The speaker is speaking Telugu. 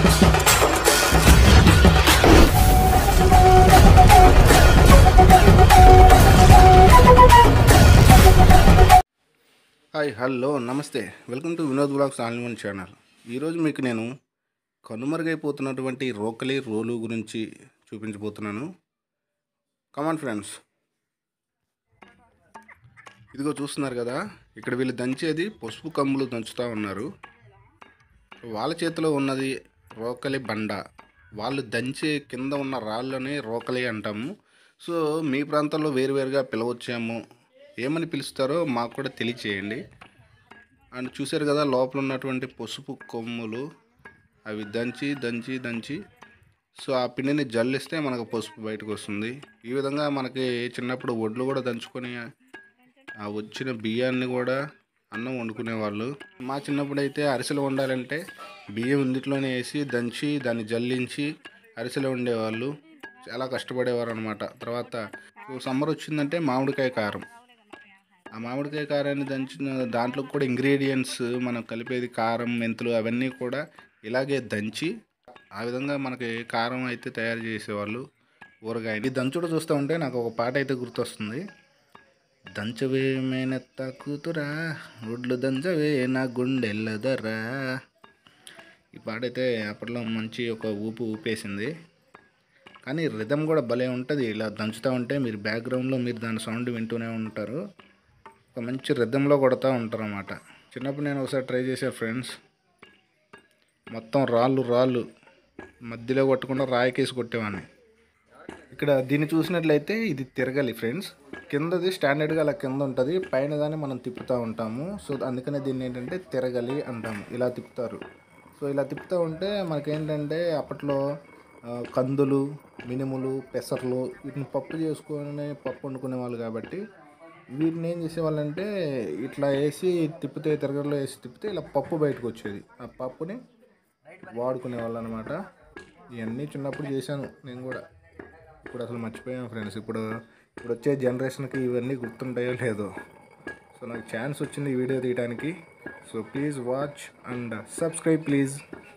హాయ్ హలో నమస్తే welcome to Vinod blogs online channel ఈరోజు మీకు నేను కనుమరుగైపోతున్నటువంటి రోకలి రోలు గురించి చూపించబోతున్నాను కమాన్ ఫ్రెండ్స్ ఇదిగో చూస్తున్నారు కదా ఇక్కడ వీళ్ళు దంచేది పసుపు కమ్ములు దంచుతూ ఉన్నారు వాళ్ళ చేతిలో ఉన్నది రోకలి బండ వాళ్ళు దంచే కింద ఉన్న రాళ్ళని రోకలి అంటాము సో మీ ప్రాంతంలో వేరువేరుగా పిలవచ్చేమో ఏమని పిలుస్తారో మాకు కూడా తెలియచేయండి అండ్ చూశారు కదా లోపల ఉన్నటువంటి పసుపు కొమ్ములు అవి దంచి దంచి దంచి సో ఆ పిండిని జల్లిస్తే మనకు పసుపు బయటకు వస్తుంది ఈ విధంగా మనకి చిన్నప్పుడు ఒడ్లు కూడా దంచుకొని ఆ వచ్చిన బియ్యాన్ని కూడా అన్నం వండుకునేవాళ్ళు మా చిన్నప్పుడు అయితే అరిసెలు వండాలంటే బియ్యం ఇందుట్లోనే వేసి దంచి దాన్ని జల్లించి అరిసెలు వండేవాళ్ళు చాలా కష్టపడేవారు అనమాట తర్వాత సమ్మర్ వచ్చిందంటే మామిడికాయ కారం ఆ మామిడికాయ కారాన్ని దంచిన దాంట్లో కూడా ఇంగ్రీడియంట్స్ మనం కలిపేది కారం మెంతులు అవన్నీ కూడా ఇలాగే దంచి ఆ విధంగా మనకి కారం అయితే తయారు చేసేవాళ్ళు ఊరగాయ ఈ దంచుడు చూస్తూ ఉంటే నాకు ఒక పాట అయితే గుర్తొస్తుంది దంచవే మేనెత్త కూతురా ఒడ్లు దంచవే నా గుండెల్లదరా ఈ పాట అయితే అప్పట్లో మంచి ఒక ఊపు ఊపేసింది కానీ రిధం కూడా భలే ఉంటుంది ఇలా దంచుతూ ఉంటే మీరు బ్యాక్గ్రౌండ్లో మీరు దాని సౌండ్ వింటూనే ఉంటారు ఒక మంచి రిధంలో కొడతా ఉంటారు అన్నమాట చిన్నప్పుడు నేను ఒకసారి ట్రై చేశాను ఫ్రెండ్స్ మొత్తం రాళ్ళు రాళ్ళు మధ్యలో కొట్టకుండా రాయికేసి కొట్టేవాడిని ఇక్కడ దీన్ని చూసినట్లయితే ఇది తిరగాలి ఫ్రెండ్స్ కిందది స్టాండర్డ్గా అలా కింద ఉంటుంది పైన దాన్ని మనం తిప్పుతూ ఉంటాము సో అందుకనే దీన్ని ఏంటంటే తిరగలి అంటాము ఇలా తిప్పుతారు సో ఇలా తిప్పుతూ ఉంటే మనకేంటంటే అప్పట్లో ఆ, కందులు మినుములు పెసర్లు వీటిని పప్పు చేసుకొని పప్పు వండుకునే వాళ్ళు కాబట్టి వీటిని ఏం చేసేవాళ్ళంటే ఇట్లా వేసి తిప్పితే తిరగలో వేసి తిప్పితే ఇలా పప్పు బయటకు వచ్చేది ఆ పప్పుని వాడుకునే వాళ్ళు అనమాట ఇవన్నీ చిన్నప్పుడు చేశాను నేను కూడా ఇప్పుడు అసలు మర్చిపోయాను ఫ్రెండ్స్ ఇప్పుడు ఇప్పుడు వచ్చే జనరేషన్కి ఇవన్నీ గుర్తుంటాయో లేదో సో నాకు ఛాన్స్ వచ్చింది ఈ వీడియో తీయడానికి so please watch and subscribe please